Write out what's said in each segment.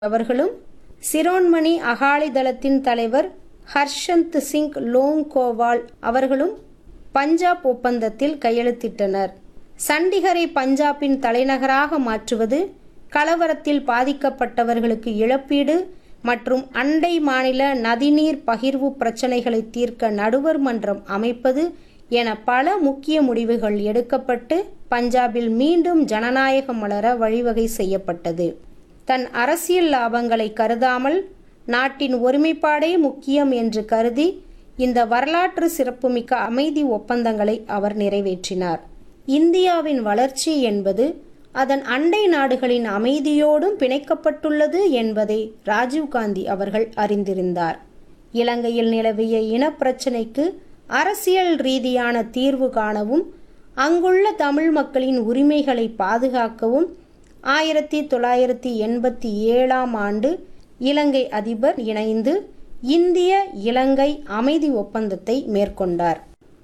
அவர்களும் சிரோன்மணி அகாலிதளத்தின் தலைவர் ஹர்ஷந்த் சிங் லோங்கோவால் அவர்களும் பஞ்சாப் ஒப்பந்தத்தில் கையெழுத்திட்டனர் சண்டிகரை பஞ்சாபின் தலைநகராக மாற்றுவது கலவரத்தில் பாதிக்கப்பட்டவர்களுக்கு இழப்பீடு மற்றும் அண்டை மாநில நதிநீர் பகிர்வு பிரச்சினைகளை தீர்க்க நடுவர் மன்றம் அமைப்பது என பல முக்கிய முடிவுகள் எடுக்கப்பட்டு பஞ்சாபில் மீண்டும் ஜனநாயகம் மலர வழிவகை செய்யப்பட்டது தன் அரசியல் லாபங்களை கருதாமல் நாட்டின் ஒருமைப்பாடே முக்கியம் என்று கருதி இந்த வரலாற்று சிறப்புமிக்க அமைதி ஒப்பந்தங்களை அவர் நிறைவேற்றினார் இந்தியாவின் வளர்ச்சி என்பது அதன் அண்டை நாடுகளின் அமைதியோடும் பிணைக்கப்பட்டுள்ளது என்பதை ராஜீவ்காந்தி அவர்கள் அறிந்திருந்தார் இலங்கையில் நிலவிய இனப்பிரச்சினைக்கு அரசியல் ரீதியான தீர்வு காணவும் அங்குள்ள தமிழ் மக்களின் உரிமைகளை பாதுகாக்கவும் ஆயிரத்தி தொள்ளாயிரத்தி எண்பத்தி ஏழாம் ஆண்டு இலங்கை அதிபர் இணைந்து இந்திய இலங்கை அமைதி ஒப்பந்தத்தை மேற்கொண்டார்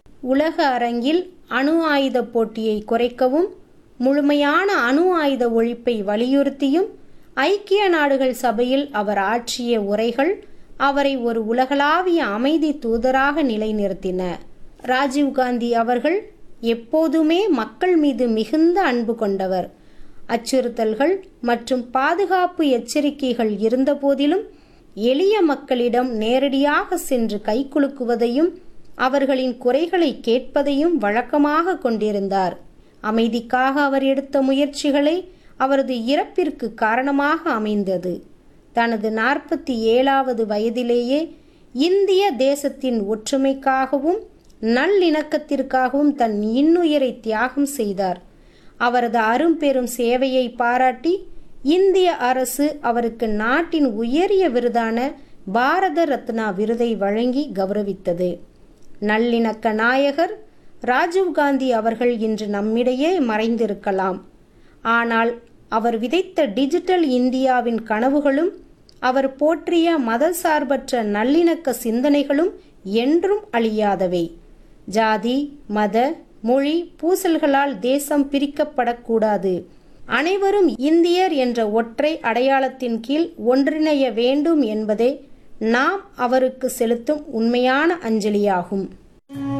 உலக அரங்கில் அணு ஆயுத போட்டியை குறைக்கவும் முழுமையான அணு ஆயுத ஒழிப்பை வலியுறுத்தியும் ஐக்கிய நாடுகள் சபையில் அவர் ஆற்றிய உரைகள் அவரை ஒரு உலகளாவிய அமைதி தூதராக நிலைநிறுத்தின ராஜீவ்காந்தி அவர்கள் எப்போதுமே மக்கள் மீது மிகுந்த அன்பு கொண்டவர் அச்சுறுத்தல்கள் மற்றும் பாதுகாப்பு எச்சரிக்கைகள் இருந்தபோதிலும் எளிய மக்களிடம் நேரடியாக சென்று கைகுலுக்குவதையும் அவர்களின் குறைகளை கேட்பதையும் வழக்கமாக கொண்டிருந்தார் அமைதிக்காக அவர் எடுத்த முயற்சிகளை அவரது இறப்பிற்கு காரணமாக அமைந்தது தனது நாற்பத்தி ஏழாவது வயதிலேயே இந்திய தேசத்தின் ஒற்றுமைக்காகவும் நல்லிணக்கத்திற்காகவும் தன் இன்னுயிரை தியாகம் செய்தார் அவரது அரும்பெரும் சேவையை பாராட்டி இந்திய அரசு அவருக்கு நாட்டின் உயரிய விருதான பாரத ரத்னா விருதை வழங்கி கௌரவித்தது நல்லிணக்க நாயகர் ராஜீவ்காந்தி அவர்கள் இன்று நம்மிடையே மறைந்திருக்கலாம் ஆனால் அவர் விதைத்த டிஜிட்டல் இந்தியாவின் கனவுகளும் அவர் போற்றிய மதசார்பற்ற நல்லிணக்க சிந்தனைகளும் என்றும் அழியாதவை ஜாதி மத மொழி பூசல்களால் தேசம் பிரிக்கப்படக்கூடாது அனைவரும் இந்தியர் என்ற ஒற்றை அடையாளத்தின் கீழ் ஒன்றிணைய வேண்டும் என்பதே நாம் அவருக்கு செலுத்தும் உண்மையான அஞ்சலியாகும்